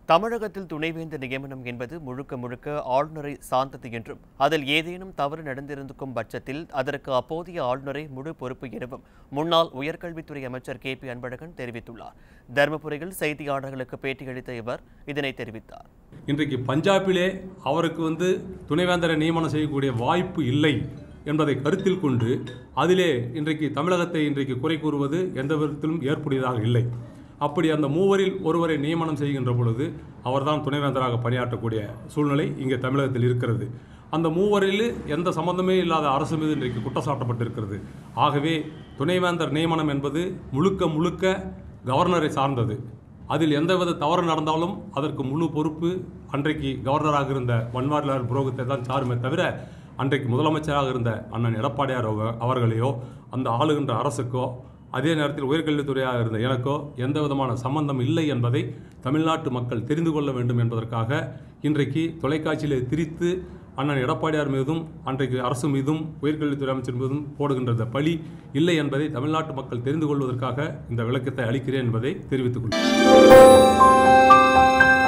தமிழகத்தில் துணைவேந்தர் நியமனம் என்பது முழுக்க முழுக்க ஆளுநரை சார்ந்தது என்றும் அதில் ஏதேனும் தவறு நடந்திருக்கும் பட்சத்தில் அதற்கு அப்போதைய ஆளுநரை முழு பொறுப்பு எனவும் முன்னாள் உயர்கல்வித்துறை அமைச்சர் கே பி அன்பழகன் தெரிவித்துள்ளார் தருமபுரியில் செய்தியாளர்களுக்கு பேட்டியளித்த இவர் இதனை தெரிவித்தார் இன்றைக்கு பஞ்சாபிலே அவருக்கு வந்து துணைவேந்தரை நியமனம் செய்யக்கூடிய வாய்ப்பு இல்லை என்பதை கருத்தில் கொண்டு அதிலே இன்றைக்கு தமிழகத்தை இன்றைக்கு குறை கூறுவது எந்த விதத்திலும் ஏற்புடையதாக இல்லை அப்படி அந்த மூவரில் ஒருவரை நியமனம் செய்கின்ற பொழுது அவர்தான் துணைவேந்தராக பணியாற்றக்கூடிய சூழ்நிலை இங்கே தமிழகத்தில் இருக்கிறது அந்த மூவரில் எந்த சம்பந்தமே இல்லாத அரசு மீது இன்றைக்கு குற்றச்சாட்டப்பட்டிருக்கிறது ஆகவே துணைவேந்தர் நியமனம் என்பது முழுக்க முழுக்க கவர்னரை சார்ந்தது அதில் எந்தவித தவறு நடந்தாலும் அதற்கு முழு பொறுப்பு அன்றைக்கு கவர்னராக இருந்த பன்வாரிலால் புரோகித்தை தான் சாருமே தவிர அன்றைக்கு முதலமைச்சராக இருந்த அண்ணன் எடப்பாடியார் அவ- அவர்களையோ அந்த ஆளுகின்ற அரசுக்கோ அதே நேரத்தில் உயர்கல்வித்துறையாக இருந்த எனக்கோ எந்த விதமான சம்பந்தம் இல்லை என்பதை தமிழ்நாட்டு மக்கள் தெரிந்து கொள்ள வேண்டும் என்பதற்காக இன்றைக்கு தொலைக்காட்சியிலே திரித்து அண்ணன் எடப்பாடியார் மீதும் அன்றைக்கு அரசு மீதும் உயர்கல்வித்துறை அமைச்சர் மீதும் போடுகின்ற இந்த பழி இல்லை என்பதை தமிழ்நாட்டு மக்கள் தெரிந்து கொள்வதற்காக இந்த விளக்கத்தை அளிக்கிறேன் என்பதை தெரிவித்துக் கொள்கிறேன்